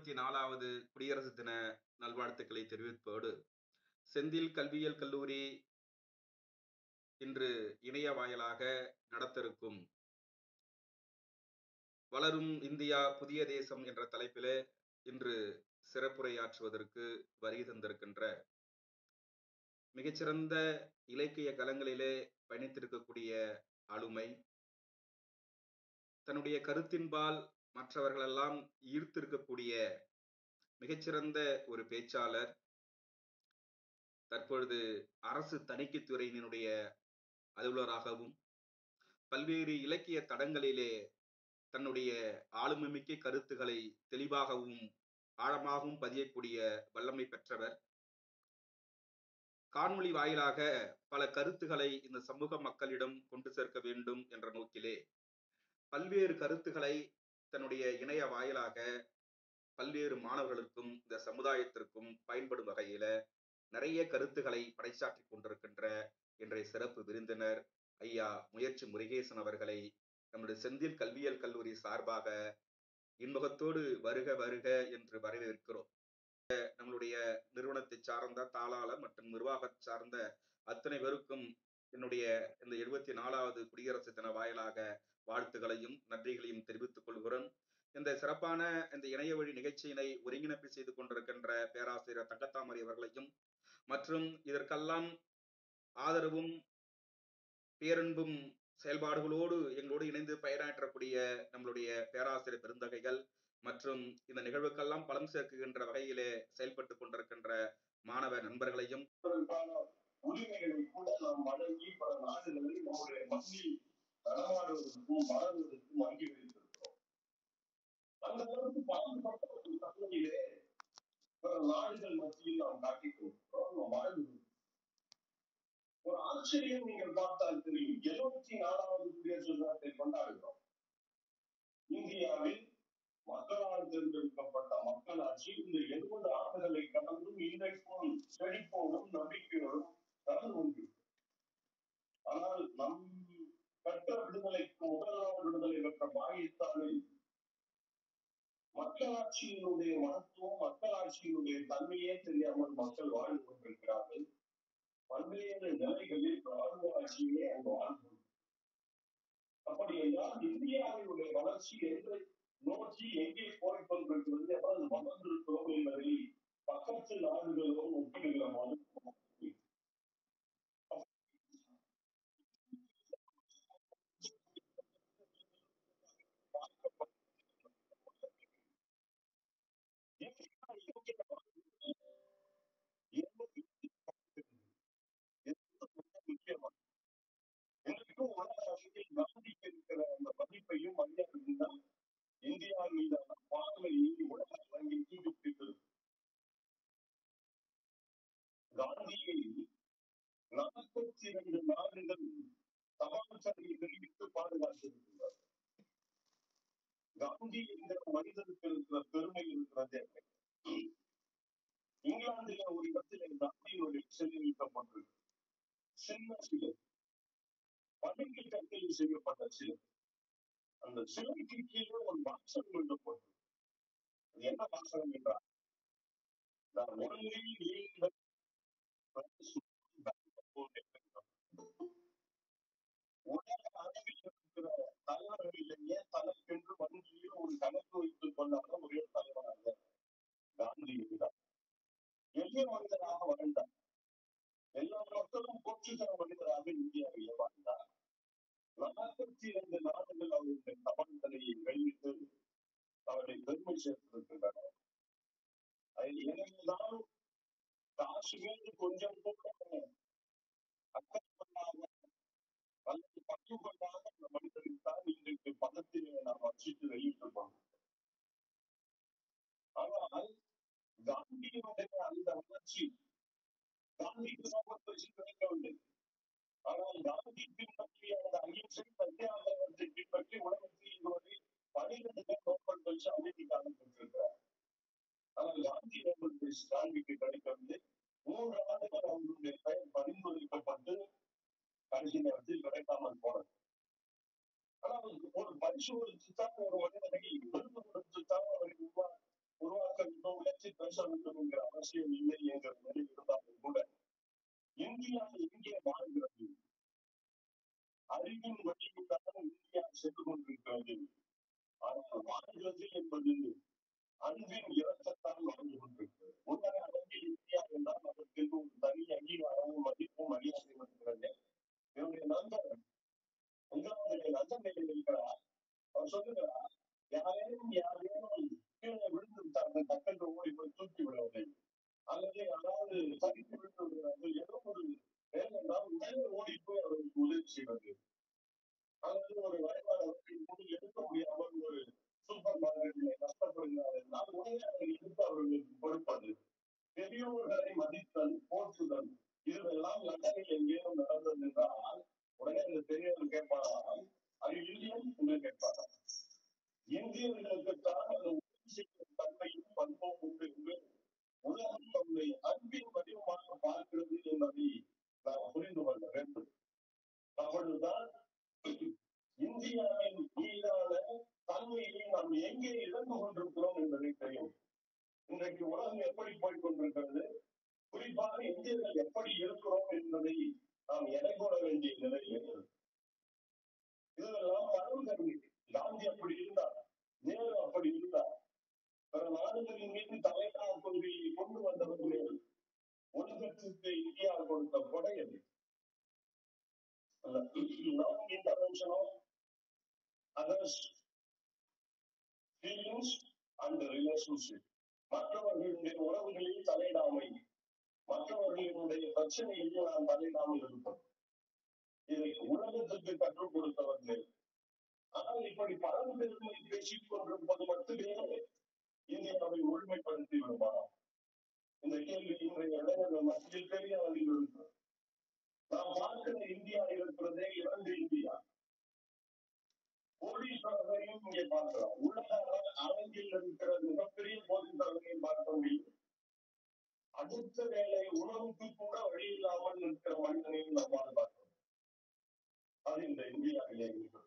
எழுபத்தி நாலாவது குடியரசு தின நல்வாழ்த்துக்களை தெரிவிப்பதோடு செந்தில் கல்வியியல் கல்லூரி இன்று இணைய வாயிலாக நடத்திருக்கும் வளரும் இந்தியா புதிய தேசம் என்ற தலைப்பிலே இன்று சிறப்புரையாற்றுவதற்கு வருகை தந்திருக்கின்ற மிகச்சிறந்த இலக்கிய களங்களிலே பயணித்திருக்கக்கூடிய ஆளுமை தன்னுடைய கருத்தின்பால் மற்றவர்களெல்லாம் ஈர்த்திருக்கக்கூடிய மிகச்சிறந்த ஒரு பேச்சாளர் தற்பொழுது அரசு தணிக்கைத்துறையினுடைய அலுவலராகவும் பல்வேறு இலக்கிய தடங்களிலே தன்னுடைய ஆளுமைமிக்க கருத்துக்களை தெளிவாகவும் ஆழமாகவும் பதியக்கூடிய வல்லமை பெற்றவர் காணொளி வாயிலாக பல கருத்துக்களை இந்த சமூக மக்களிடம் கொண்டு சேர்க்க வேண்டும் என்ற நோக்கிலே பல்வேறு கருத்துக்களை தன்னுடைய இணைய வாயிலாக பல்வேறு மாணவர்களுக்கும் இந்த சமுதாயத்திற்கும் பயன்படும் வகையில நிறைய கருத்துக்களை பறைசாற்றிக் கொண்டிருக்கின்ற இன்றைய சிறப்பு விருந்தினர் ஐயா முயற்சி முருகேசன் அவர்களை நம்முடைய செந்தில் கல்வியியல் கல்லூரி சார்பாக இன்முகத்தோடு வருக வருக என்று வரவேற்கிறோம் நம்மளுடைய நிறுவனத்தை சார்ந்த தாளாளர் மற்றும் நிர்வாக சார்ந்த அத்தனை பேருக்கும் என்னுடைய இந்த எழுபத்தி நாலாவது குடியரசு தின வாயிலாக வாழ்த்துகளையும் நன்றிகளையும் தெரிவித்துக் கொள்கிறோம் இந்த சிறப்பான இந்த இணைய வழி நிகழ்ச்சியினை ஒருங்கிணைப்பு செய்து கொண்டிருக்கின்ற பேராசிரியர் தங்கத்தாமரை அவர்களையும் மற்றும் இதற்கெல்லாம் ஆதரவும் பேரன்பும் செயல்பாடுகளோடு எங்களோடு இணைந்து பயனாற்றக்கூடிய நம்மளுடைய பேராசிரியர் பெருந்தகைகள் மற்றும் இந்த நிகழ்வுக்கெல்லாம் பலம் சேர்க்குகின்ற வகையிலே செயல்பட்டு கொண்டிருக்கின்ற மாணவ நண்பர்களையும் உரிமைகளை கூட நாம் வழங்கி பல நாடுகளில் நம்முடைய மண்ணில் நடமாடுவதற்கும் வளர்வதற்கும் அங்கீகரித்திருக்கிறோம் அந்த அளவுக்கு பாதுகாப்பட்ட ஒரு தன்மையிலே பல நாடுகள் மத்தியில் நாம் காட்டிக் கொடுக்கிறோம் நாம் வாழ்ந்து ஒரு ஆச்சரியம் நீங்கள் பார்த்தால் தெரியும் எழுபத்தி நாலாவது குடியரசு தினத்தை கொண்டாடுகிறோம் இந்தியாவில் மக்களால் தேர்ந்தெடுக்கப்பட்ட மக்களாட்சி இந்த எழுபது ஆண்டுகளை கடந்தும் இன்றைக்கும் செழிப்போடும் நம்பிக்கையோடும் கடந்து கொண்டிருக்கிறது ஆனால் நம் பெற்ற விடுதலைக்கு முதல் நாள் விடுதலை பெற்ற பாகிஸ்தானில் மக்களாட்சியினுடைய மகத்துவம் மக்களாட்சியினுடைய தன்மையே தெரியாமல் மக்கள் வாழ்ந்து கொண்டிருக்கிறார்கள் பல்வேறு நிலைகளில் ராணுவ ஆட்சியே அங்கு வாழ்ந்து அப்படி என்றால் இந்தியாவினுடைய வளர்ச்சி என்று நோக்கி எங்கே போய் கொண்டிருக்கிறது எவ்வளவு வளர்ந்திருக்கிறோம் என்பதை பக்கத்து நாடுகளோடு ஒப்பிடுகிற போது இன்றைக்கும் உலக அரசியல் காந்திக்கு இருக்கிற அந்த மதிப்பையும் மரியாதையும் தான் இந்தியா மீதான பார்வையை உலக அரங்கில் தீட்டுப்பிடித்தது காந்தியை நாற்பத்தி இரண்டு நாடுகள் சமாச்சாரியை தெரிவித்து பாதுகாத்திருக்கிறார் காந்தி என்கிற மனிதனுக்கு இருக்கிற பெருமை இருக்கிறதே இங்கிலாந்தில ஒரு இடத்திலே காந்தியினுடைய சிலை வைக்கப்பட்டிருக்கு சின்ன சிலை பதுங்கி கட்டில் செய்யப்பட்ட சிலை அந்த சிலைக்கு கீழே ஒரு வாசகம் எழுதப்பட்டது அது என்ன வாசகம் என்றால் நான் ஒன்லி லீட் உலக அளவில் இருக்கிற தலைவர்களிலேயே தனக்கென்று வங்கியில் ஒரு கணக்கு வைத்துக் கொள்ளாத ஒரே தலைவராக காந்தி இருந்தார் எளிய மனிதராக வாழ்ந்தார் எல்லா மக்களும் போற்றுகிற மனிதராக இந்தியாவிலே வாழ்ந்தார் நாற்பத்தி இரண்டு நாடுகள் அவருடைய தபால்தலையை வெளியிட்டு அவரை பெருமை சேர்த்திருக்கின்றனர் எனவேதான் காஷ்மீர் கொஞ்சம் கூட அக்கறைப்படாத அல்லது பற்றுக்கொண்டாத அந்த மனிதர்கள் தான் இன்றைக்கு பதத்திலே நாம் அச்சிட்டு வெளியிட்டிருப்போம் ஆனால் காந்தியினுடைய அந்த வளர்ச்சி காந்திக்கு சமர்ப்பிச்சு கிடைக்கவில்லை ஆனால் காந்தி பின்பற்றிய அந்த அகிம்சை சத்தியாகிரகத்தை பின்பற்றி உலகத்தில் இதுவரை பனிரெண்டு பேர் நோபல் பரிசு அமைதிக்காக பெற்றிருக்கிறார் ஆனால் காந்தி நோபல் பரிசு காந்திக்கு கிடைக்கவில்லை மூன்று ஆண்டுகள் அவர்களுடைய பெயர் பரிந்துரைக்கப்பட்டு கடைசி நேரத்தில் கிடைக்காமல் போனது ஆனால் ஒரு பரிசோதித்துத்தான் ஒரு மனிதனை விருது கொடுத்துத்தான் அவரை உருவா உருவாக்க பற்றி பேச வேண்டும் என்கிற அவசியம் இல்லை என்ற நிலை இருந்தாலும் கூட இந்தியா எங்கே வாழ்கிறது அறிவின் வழியில்தான் இந்தியா சென்று கொண்டிருக்கிறது ஆனால் வாழ்கிறது என்பது அன்பின் இறக்கத்தான் வாழ்ந்து கொண்டிருக்கிறது உலக அளவில் இந்தியா என்றால் அதற்கு ஒரு தனி அங்கீகாரமும் மதிப்பும் மரியாதையும் இருக்கிறது என்னுடைய நண்பர் அஞ்சாவது நஞ்சம் நிலையில் இருக்கிறார் அவர் சொல்லுகிறார் யாரேனும் யாரேனும் கீழே விழுந்து விட்டார்கள் டக்கென்று ஓடி போய் தூக்கி விடுவதை அல்லது யாராவது சரித்து விழுந்து விடுகிறார்கள் ஏதோ ஒரு வேலை என்றால் உடனே ஓடி போய் அவருக்கு உதவி செய்வது அல்லது ஒரு வயதானவருக்கு முடிவு எடுக்க முடியாமல் ஒரு சூப்பர் மார்க்கெட்டில் கஷ்டப்படுகிறார் என்றால் உடனே அதை எடுத்து அவர்களுக்கு கொடுப்பது பெரியோர்களை மதித்தல் போற்றுதல் இதுவெல்லாம் லண்டனில் எங்கேயும் நடந்தது என்றால் உடனே அந்த பெரியவர் கேட்பாராம் அது இந்தியன் என்று கேட்பாராம் இந்தியர்களுக்குத்தான் அந்த உதவி செய்யும் தன்மையும் பண்பும் உண்டு என்று உலகம் நம்மை அன்பின் வடிவமாக பார்க்கிறது என்பதை நாம் புரிந்து கொள்ள வேண்டும் அப்பொழுதுதான் இந்தியாவின் மீதான தன்மையை நாம் எங்கே இழந்து கொண்டிருக்கிறோம் என்பதை தெரியும் இன்றைக்கு உலகம் எப்படி போய் கொண்டிருக்கிறது குறிப்பாக இந்தியர்கள் எப்படி இருக்கிறோம் என்பதை நாம் எடை போட வேண்டிய நிலை இருக்கிறது இதெல்லாம் பழங்கல்வி காந்தி அப்படி இருந்தார் நேரு அப்படி இருந்தார் பிற நாடுகளின் மீது தலைநகர் கொள்கையை கொண்டு வந்தவர்கள் உலகத்திற்கு இந்தியா கொடுத்த கொடை அது non intervention of others feelings and relationship மற்றவர்களுடைய உறவுகளில் தலையிடாமை மற்றவர்களுடைய பிரச்சனையில் நாம் தலையிடாமல் இருப்போம் இதை உலகத்திற்கு கற்றுக் கொடுத்தவர்கள் ஆனால் இப்படி பழம்பெருமை பேசிக் கொண்டிருப்பது மட்டுமே இந்தியாவை ஒழுமைப்படுத்தி விடுமா இந்த கேள்வி இன்றைய இளைஞர்கள் மத்தியில் பெரிய அளவில் இருக்கிறது நாம் பார்க்கிற இந்தியா இருக்கிறதே இரண்டு இந்தியா கோடீஸ்வரரையும் இங்கே பார்க்கிறோம் உலக அரங்கில் இருக்கிற மிகப்பெரிய கோடீஸ்வரரையும் பார்க்க முடியும் அடுத்த வேலை உணவுக்கு கூட வழி இல்லாமல் இருக்கிற மனிதனையும் நம்மால் பார்க்கிறோம் அது இந்த இந்தியாவிலே இருக்கிறது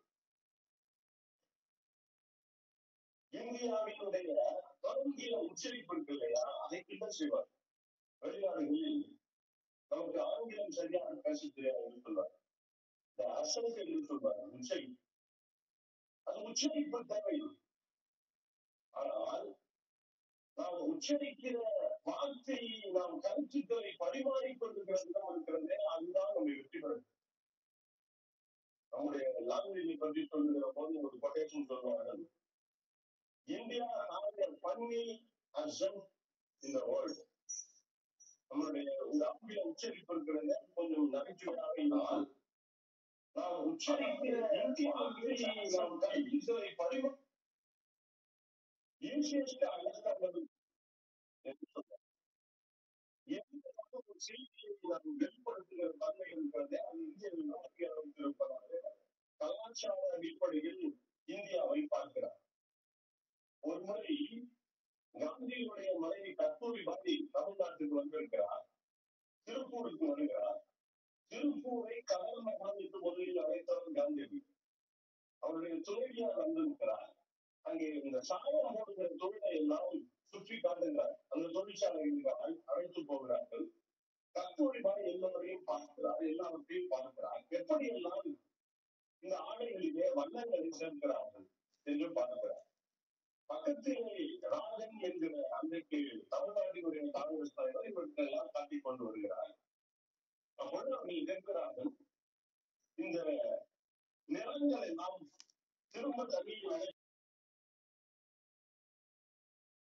இந்தியாவினுடைய தொடங்கிய உச்சரிப்பு இருக்கு இல்லையா அதை கிண்டல் செய்வார் வெளிநாடுகளில் நமக்கு ஆங்கிலம் சரியாக பேச தெரியாது என்று சொல்வார் இந்த அசலுக்கு என்று சொல்வார் உச்சரிப்பு அது உச்சரிப்பு தேவை ஆனால் நாம் உச்சரிக்கிற வார்த்தையை நாம் கருத்துக்களை பரிமாறிக் கொண்டிருக்கிற விதம் இருக்கிறதே அதுதான் நம்ம வெற்றி பெறும் நம்முடைய லாங்குவேஜை பற்றி சொல்லுகிற போது ஒரு கொட்டேஷன் சொல்லுவார்கள் இந்தியா பண்ணி அசம் இந்த வேர்ல்டு நம்மளுடைய இந்த ஆங்கில உச்சரிப்பு இருக்கிறத கொஞ்சம் நகைச்சுவையாக இருந்தால் நாம் உச்சரிக்கிற இந்திய வார்த்தையை நாம் கருத்துக்களை பரிமா ஈஸியஸ்ட் அண்டர்ஸ்டாண்டபிள் என்று சொல்றார் எந்த ஒரு செய்தியை நாம் வெளிப்படுத்துகிற தன்மை இருக்கிறதே அது இந்தியாவில் மத்திய அளவில் இருப்பதாக கலாச்சார அடிப்படையில் இந்தியாவை பார்க்கிறார் ஒரு முறை காந்தியுடைய மனைவி கஸ்தூரி காந்தி தமிழ்நாட்டுக்கு வந்திருக்கிறார் திருப்பூருக்கு வருகிறார் திருப்பூரை கடல் நகரம் என்று முதலில் அழைத்தவர் காந்தி அவருடைய துணைவியார் வந்திருக்கிறார் அங்கே இந்த சாயம் போடுகிற தொழிலை எல்லாம் சுற்றி காட்டுகிறார் அந்த தொழிற்சாலைகளுக்கு அழை- அழைத்து போகிறார்கள் கஸ்தூரி பாய் எல்லோரையும் பார்க்கிறார் எல்லாவற்றையும் பார்க்கிறார் எப்படியெல்லாம் இந்த ஆடைகளிலே வண்ணங்களை சேர்க்கிறார்கள் என்று பார்க்கிறார் பக்கத்தில் ராஜன் என்கிற அன்றைக்கு தமிழ்நாட்டினுடைய காங்கிரஸ் தலைவர் இவற்றையெல்லாம் காட்டிக் கொண்டு வருகிறார் அப்பொழுது அவர்கள் கேட்கிறார்கள் இந்த நிலங்களை நாம் திரும்ப தண்ணியில்